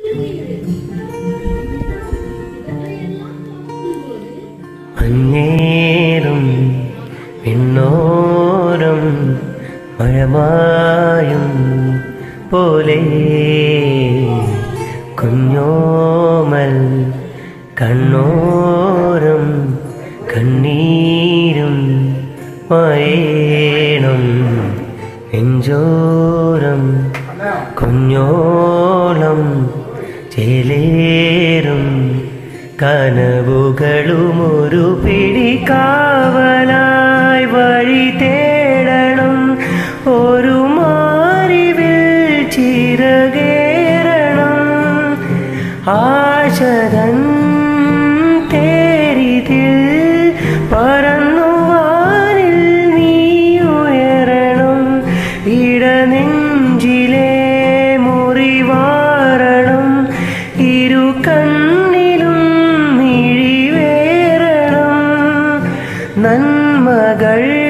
മഞ്ഞേറും പിന്നോരം മഴമായും പോലെ കുഞ്ഞോമൽ കണ്ണോരം കണ്ണീരും മയേണം നെഞ്ചോരം കുഞ്ഞോളം ചേലേറും കനവുകളും ഒരു പിടി കാവലായി വഴി തേടണം ഒരു മാറിവിൽ ചിറകേറണം ആശകൻ തേരിതിൽ പറന്നുവാനിൽ നീ ഉയരണം ഇടനെഞ്ചിലെ മുറിവാരണം ഇരു കണ്ണിലും മിഴിവേറണം നന്മകൾ